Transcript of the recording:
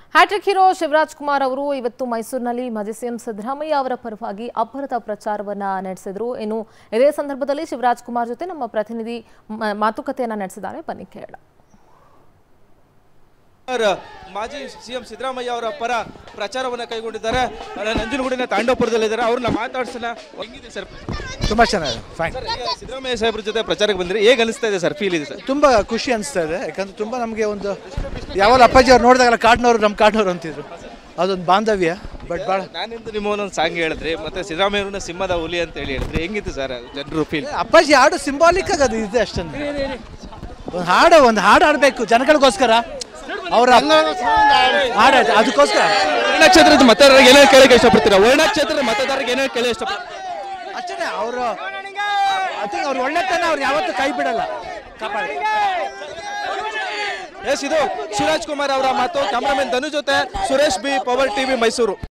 hat trick hero Shivraj Kumar ಅವರು ಇವತ್ತು ಮೈಸೂರಿನಲ್ಲಿ ಮಾಜಿ ಸಿಎಂ ಸಿದ್ದರಾಮಯ್ಯ ಅವರ ಪರವಾಗಿ ಅಬ್ಬರದ ಪ್ರಚಾರವನ್ನ ನಡೆಸಿದ್ರು ಇನ್ನು ಇದೇ ಸಂದರ್ಭದಲ್ಲಿ ಶಿವರಾಜ್ ಕುಮಾರ್ ಜೊತೆ ನಮ್ಮ ಪ್ರತಿನಿಧಿ ಮ- ಮಾತುಕತೆಯನ್ನ ನಡೆಸಿದ್ದಾರೆ ಬನ್ನಿ ಕೇಳೋಣ ಅವರ ಮಾಜಿ ಸಿಎಂ ಸಿದ್ದರಾಮಯ್ಯ ಅವರ ಪರ ಪ್ರಚಾರವನ್ನ ಕೈಗೊಂಡಿದ್ದಾರೆ ಅಲ್ಲ, ನಂಜನಗೂಡಿನ ತಾಂಡವಪುರದಲ್ಲಿದ್ದಾರೆ ಅವ್ರನ್ನ ಮಾತಾಡ್ಸೋಣ ಹೆಂಗಿದೆ ಸರ್ ತುಂಬ ಚೆನ್ನಾಗಿದೆ ಫೈನ್ ಸರ್ ಈಗ ಸಿದ್ದರಾಮಯ್ಯ ಸಾಹೇಬ್ರ ಜೊತೆ ಪ್ರಚಾರಕ್ಕೆ ಬಂದ್ರೆ ಹೇಗೆ ಅನಿಸ್ತಾ ಇದೆ ಸರ್ ಫೀಲ್ ಇದೆ ಸರ್ ತುಂಬ ಖುಷಿ ಅನಿಸ್ತಾ ಇದೆ ಯಾಕಂದ್ರೆ ತುಂಬ ನಮಗೆ ಒಂದು ಯಾವಾಗ ಅಪ್ಪಾಜಿ ಅವ್ರು ನೋಡಿದಾಗಲ್ಲ ಕಾಡ್ನವ್ರು ನಮ್ಮ ಕಾಡ್ನವ್ರು ಅಂತಿದ್ರು ಅದೊಂದು ಬಾಂಧವ್ಯ ಬಟ್ ಭಾಳ ನಾನಿಂದು ನಿಮ್ಮ ಒಂದೊಂದು ಸಾಂಗ್ ಹೇಳಿದ್ರಿ ಮತ್ತೆ ಸಿದ್ದರಾಮಯ್ಯವ್ರನ್ನ ಸಿಂಹದ ಹುಲಿ ಅಂತ ಹೇಳಿ ಹೇಳಿದ್ರಿ ಹೆಂಗಿತ್ತು ಸರ್ ಜನರು ಫೀಲ್ ಅಪ್ಪಾಜಿ ಹಾಡು ಸಿಂಬಾಲಿಕ್ ಆಗಿ ಅದು ಇದೆ ಅಷ್ಟೊಂದು ಒಂದು ಹಾಡು ಒಂದು ಹಾಡು ಆಡಬೇಕು ಜನಗಳಿಗೋಸ್ಕರ ಅವರ ಹಾಡು ಅದಕ್ಕೋಸ್ಕರ ವರ್ಣಕ್ಷೇತ್ರದ ಮತದಾರರಿಗೆ ಏನೇನು ಕೇಳಕ್ಕೆ ಇಷ್ಟಪಡ್ತೀರಾ ವರ್ಣಕ್ಷೇತ್ರದ ಮತದಾರರಿಗೆ ಏನೇನು ಕೇಳಿ ಇಷ್ಟಪಡ್ತೀರಾ ಅಷ್ಟೇ ಅವರು ಅದಕ್ಕೆ ಅವ್ರು ಒಳ್ಳೆತನ ಅವ್ರು ಯಾವತ್ತೂ ಕೈ ಬಿಡಲ್ಲ ಕಾಪಾಡಿ ಎಸ್ ಇದು ಶಿವರಾಜ್ ಕುಮಾರ್ ಅವರ ಮಾತು ಕ್ಯಾಮ್ರಾಮನ್ ಧನು ಜೊತೆ Suresh B Power TV Mysuru